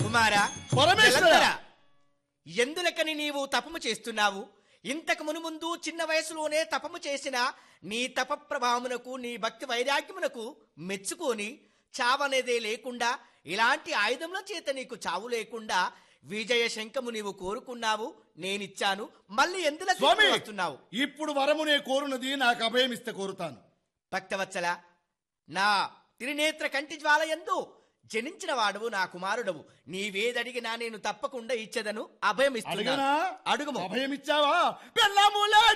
కుమారా పరమేశ్వర! జలంధర, ఎందులకని నీవు తపము చేస్తున్నావు ఇంతకు మునుముందు చిన్న వయసులోనే తపము చేసిన నీ తప ప్రభావమునకు నీ భక్తి వైరాగ్యమునకు మెచ్చుకొని చావనేదే లేకుండా ఇలాంటి ఆయుధముల చేత నీకు చావు లేకుండా విజయ శంఖము నీవు కోరుకున్నావు నేనిచ్చాను మళ్ళీ ఎందులకు స్వామి వస్తున్నావు ఇప్పుడు వరమునే కోరునది నాకు అభయమిస్తే కోరుతాను భక్తవత్సల నా త్రినేత్ర కంటి జ్వాల ఎందు జనించిన వాడవు నా కుమారుడవు నీవేదడిగినా నేను తప్పకుండా ఇచ్చేదను అభయం అడిగనా అడుగుము అభయమిచ్చావా పెళ్ళాములా